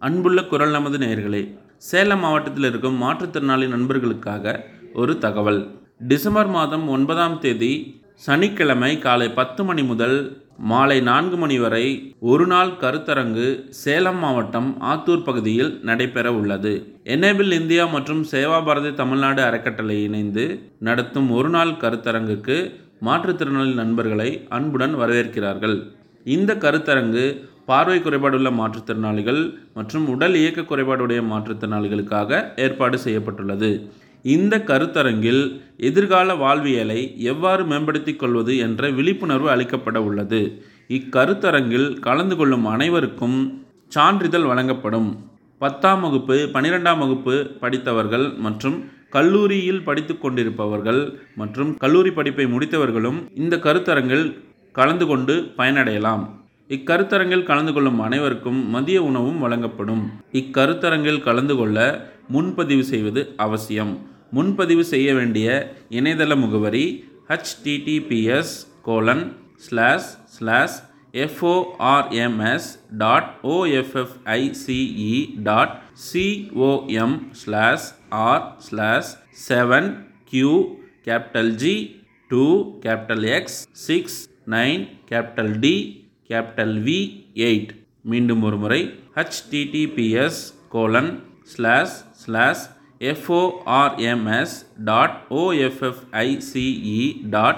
அன்புள்ள குரல் நமது நேயர்களே சேலம் மாவட்டத்தில் இருக்கும் மாற்றுத்திறனாளி நண்பர்களுக்காக ஒரு தகவல் டிசம்பர் மாதம் ஒன்பதாம் தேதி சனிக்கிழமை காலை பத்து மணி முதல் மாலை நான்கு மணி வரை ஒரு நாள் கருத்தரங்கு சேலம் மாவட்டம் ஆத்தூர் பகுதியில் நடைபெற உள்ளது எனேபிள் இந்தியா மற்றும் சேவா பாரதி தமிழ்நாடு அறக்கட்டளை இணைந்து நடத்தும் ஒரு நாள் கருத்தரங்குக்கு மாற்றுத்திறனாளி நண்பர்களை அன்புடன் வரவேற்கிறார்கள் இந்த கருத்தரங்கு பார்வை குறைபாடுள்ள மாற்றுத்திறனாளிகள் மற்றும் உடல் இயக்க குறைபாடுடைய மாற்றுத்திறனாளிகளுக்காக ஏற்பாடு செய்யப்பட்டுள்ளது இந்த கருத்தரங்கில் எதிர்கால வாழ்வியலை எவ்வாறு மேம்படுத்திக் கொள்வது என்ற விழிப்புணர்வு அளிக்கப்பட உள்ளது இக்கருத்தரங்கில் கலந்து கொள்ளும் அனைவருக்கும் சான்றிதழ் வழங்கப்படும் பத்தாம் வகுப்பு பன்னிரெண்டாம் வகுப்பு படித்தவர்கள் மற்றும் கல்லூரியில் படித்து கொண்டிருப்பவர்கள் மற்றும் கல்லூரி படிப்பை முடித்தவர்களும் இந்த கருத்தரங்கில் கலந்து கொண்டு பயனடையலாம் இக்கருத்தரங்கில் கலந்து கொள்ளும் அனைவருக்கும் மதிய உணவும் வழங்கப்படும் இக்கருத்தரங்கில் கலந்து கொள்ள முன்பதிவு செய்வது அவசியம் முன்பதிவு செய்ய வேண்டிய இணையதள முகவரி HTTPS colon slash slash F O R M S dot O F F I C E dot C O M slash R slash seven Q capital G two capital X six nine capital D capital V eight மீண்டும் ஒரு முறை HTTPS colon slash slash F O R M S dot O F F I C E dot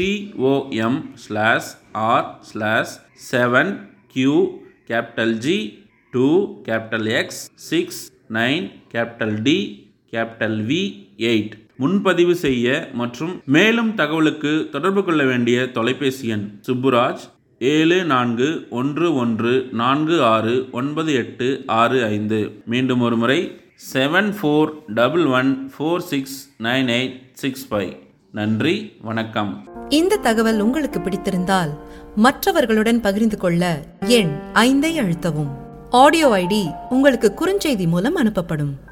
C O M slash R slash seven Q capital G two capital X six nine capital D capital V eight முன்பதிவு செய்ய மற்றும் மேலும் தகவலுக்கு தொடர்பு கொள்ள வேண்டிய தொலைபேசி எண் சுப்புராஜ் ஏழு நான்கு ஒன்று ஒன்று நான்கு ஆறு ஒன்பது எட்டு ஆறு ஐந்து மீண்டும் ஒரு முறை seven four double one four six nine eight six five நன்றி வணக்கம் இந்த தகவல் உங்களுக்கு பிடித்திருந்தால் மற்றவர்களுடன் பகிர்ந்து கொள்ள எண் ஐந்தை அழுத்தவும் ஆடியோ ஐடி உங்களுக்கு குறுஞ்செய்தி மூலம் அனுப்பப்படும்